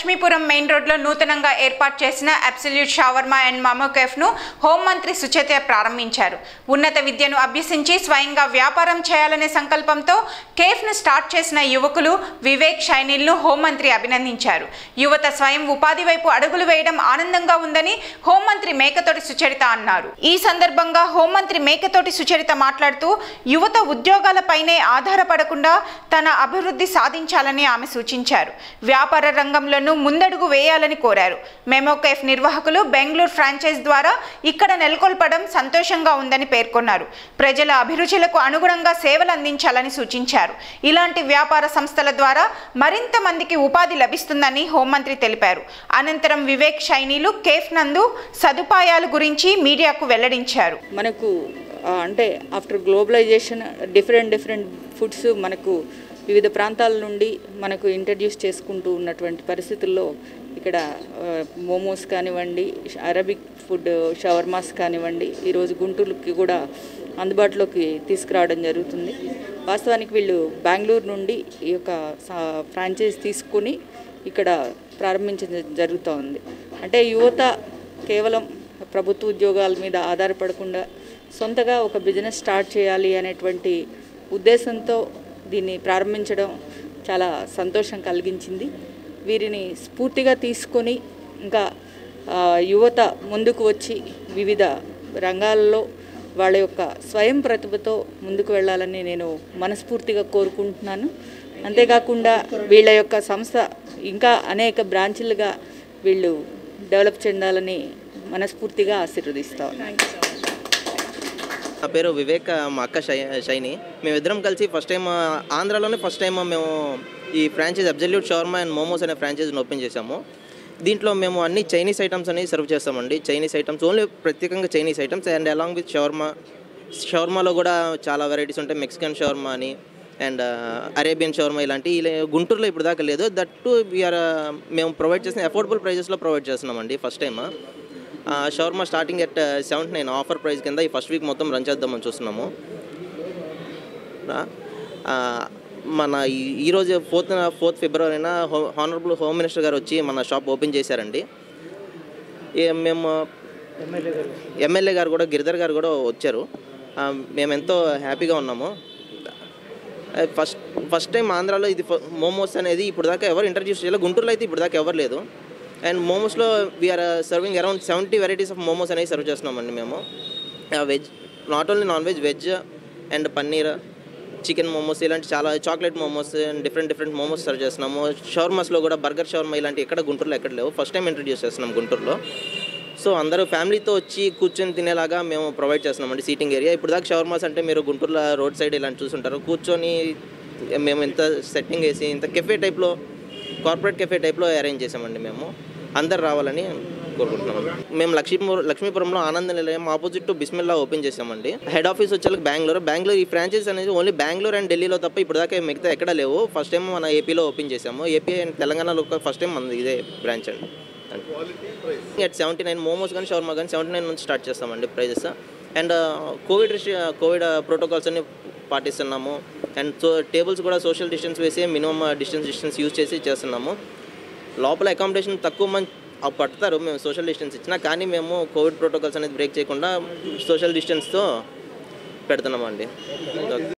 Lakshmipuram main రోడ్లో నూతనంగా ఏర్పాటు చేసిన అబ్సల్యూట్ షవర్మా అండ్ మమో కెఫ్ను హోంమంత్రి సుచేత ప్రారంభించారు ఉన్నత విద్యను అభ్యసించి స్వయంగా వ్యాపారం చేయాలనే సంకల్పంతో కేఫ్ను స్టార్ట్ చేసిన యువకులు వివేక్ షైనిల్ను హోంమంత్రి అభినందించారు యువత స్వయం ఉపాధి వైపు అడుగులు వేయడం ఆనందంగా ఉందని హోంమంత్రి మేకతోటి సుచరిత అన్నారు ఈ సందర్భంగా హోంమంత్రి మేకతోటి సుచరిత మాట్లాడుతూ యువత ఉద్యోగాలపైనే ఆధారపడకుండా తన అభివృద్ధి సాధించాలని ఆమె సూచించారు వ్యాపార రంగంలోనూ ముందడుగు వేయాలని కోరారు మెమోకేఫ్ నిర్వాహకులు బెంగళూరు ఫ్రాంచైజ్ ద్వారా ఇక్కడ నెలకొల్పడం సంతోషంగా ఉందని పేర్కొన్నారు ప్రజల అభిరుచులకు అనుగుణంగా సేవలు అందించాలని సూచించారు ఇలాంటి వ్యాపార సంస్థల ద్వారా మరింత మందికి ఉపాధి లభిస్తుందని హోంమంత్రి తెలిపారు అనంతరం వివేక్ షైనీలు కేఫ్ నందు సదుపాయాల గురించి మీడియాకు వెల్లడించారు మనకు ఆ, అంటే after globalisation different different foods మనకు వివిధ ప్రాంతాల నుండి మనకు ఇంట్రడ్యూస్ చేసుకుంటూ ఉన్నటువంటి పరిస్థితుల్లో ఇక్కడ ఆ, మోమోస్ కానివ్వండి అరబిక్ ఫుడ్ షవర్మాస్ కానివ్వండి ఈరోజు గుంటూరుకి కూడా అందుబాటులోకి తీసుకురావడం జరుగుతుంది వాస్తవానికి వీళ్ళు బెంగళూరు నుండి ఈ యొక్క సా- ఫ్రాంచైజ్ తీసుకుని ఇక్కడ ప్రారంభించడం జరుగుతూ ఉంది అంటే యువత కేవలం ప్రభుత్వ ఉద్యోగాల మీద ఆధారపడకుండా సొంతగా ఒక బిజినెస్ స్టార్ట్ చేయాలి అనేటువంటి ఉద్దేశంతో దీన్ని ప్రారంభించడం చాలా సంతోషం కలిగించింది వీరిని స్ఫూర్తిగా తీసుకొని ఇంకా ఆ, యువత ముందుకు వచ్చి వివిధ రంగాల్లో వాళ్ళ యొక్క స్వయం ప్రతిభతో ముందుకు వెళ్ళాలని నేను మనస్ఫూర్తిగా కోరుకుంటున్నాను అంతేకాకుండా వీళ్ళ యొక్క సంస్థ ఇంకా అనేక బ్రాంచ్లుగా వీళ్ళు డెవలప్ చెందాలని మనస్ఫూర్తిగా ఆశీర్వదిస్తాను నా పేరు వివేక్ మా అక్క షై షైని మేమిద్దరం కలిసి ఫస్ట్ టైం ఆంధ్రాలోనే ఫస్ట్ టైం మేము ఈ franchise absolute shawarma and momos అనే ఫ్రాంచైజీని ఓపెన్ చేసాము దీంట్లో మేము అన్ని చైనీస్ ఐటమ్స్ అనేవి సర్వ్ చేస్తామండి చైనీస్ ఐటమ్స్ ఓన్లీ ప్రత్యేకంగా Chinese items and along with shawarma షవర్మాలో కూడా చాలా వెరైటీస్ ఉంటాయి మెక్సికన్ షవర్మా అని అండ్ అరేబియన్ షవర్మా ఇలాంటి ఇలా గుంటూరులో ఇప్పుడు దాకా లేదు దట్ టు వీఆర్ మేము ప్రొవైడ్ చేసిన అఫోర్డబుల్ ప్రైజెస్లో ప్రొవైడ్ చేస్తున్నామండి first time shawarma starting at seventy nine offer price కింద ఈ ఫస్ట్ వీక్ మొత్తం రన్ చేద్దామని చూస్తున్నాము ఆ, మన ఈ- ఈరోజు ఫోర్త్ ఫోర్త్ ఫిబ్రవరిన హో హానరబుల్ హోమ్ మినిస్టర్ గారు వచ్చి మన షాప్ ఓపెన్ చేశారండి ఏ- మేము ఎమ్మెల్యే గారు కూడా గిరిధర్ గారు కూడా వచ్చారు ఆ, మేము ఎంతో హ్యాపీగా ఉన్నాము ఫస్ట్ ఫస్ట్ టైం ఆంధ్రాలో ఇది ఫ- మోమోస్ అనేది ఇప్పుడు దాకా ఎవరు ఇంట్రడ్యూస్ చేయలేదు గుంటూరులో అయితే ఇప్పుడు దాకా ఎవరు లేదు అండ్ మోమోస్లో we are serving around seventy varieties of momos అనేవి సర్వ్ చేస్తున్నామండి మేము veg not only non veg veg and paneer chicken momos ఇలాంటి చాలా chocolate momos and different different momos serve చేస్తున్నాము షవర్మాస్లో కూడా బర్గర్ షవర్మా ఇలాంటి ఎక్కడ గుంటూరులో ఎక్కడ లేవు ఫస్ట్ టైం ఇంట్రడ్యూస్ చేస్తున్నాం గుంటూరులో సో అందరూ ఫ్యామిలీతో వచ్చి కూర్చొని తినేలాగా మేము ప్రొవైడ్ చేస్తున్నామండి సీటింగ్ ఏరియా ఇప్పుడు దాకా షవర్మాస్ అంటే మీరు గుంటూరులో రోడ్ సైడ్ ఇలాంటి చూసుంటారు కూర్చొని మేము ఇంత సెట్టింగ్ వేసి ఇంత కెఫే టైప్లో కార్పొరేట్ కెఫే టైప్లో అరేంజ్ చేసామండి మేము అందరు రావాలని కోరుకుంటున్నాము మేము లక్ష్మీపురం లక్ష్మీపురంలో Ananda Nilayam opposite to Bismillah open చేసామండి హెడ్ ఆఫీస్ వచ్చేలకు బెంగళూరు బెంగళూరు ఈ ఫ్రాంచైజ్ అనేది ఓన్లీ బెంగళూరు అండ్ ఢిల్లీలో తప్ప ఇప్పుడు దాకా మిగతా ఎక్కడ లేవు ఫస్ట్ టైం మన ఏపీలో ఓపెన్ చేసాము ఏపీ అండ్ తెలంగాణలో ఫస్ట్ టైం మనది ఇదే బ్రాంచ్ అండి ఎట్ సెవెంటీ నైన్ మోమోస్ కానీ షవర్మా కానీ సెవెంటీ నైన్ నుంచి స్టార్ట్ చేస్తామండి ప్రైజెస్ అండ్ కోవిడ్ రిస్ట్రి కోవిడ్ ప్రోటోకాల్స్ అన్ని పాటిస్తున్నాము అండ్ సో టేబుల్స్ కూడా సోషల్ డిస్టెన్స్ వేసి మినిమం డిస్టెన్స్ డిస్టెన్స్ యూజ్ చేసి చేస్తున్నాము లోపల అకామిడేషన్ తక్కువ మంది ఆ పడతారు మేము సోషల్ డిస్టెన్స్ ఇచ్చినా కానీ మేము కోవిడ్ ప్రోటోకాల్స్ అనేది బ్రేక్ చేయకుండా సోషల్ డిస్టెన్స్తో పెడుతున్నామండి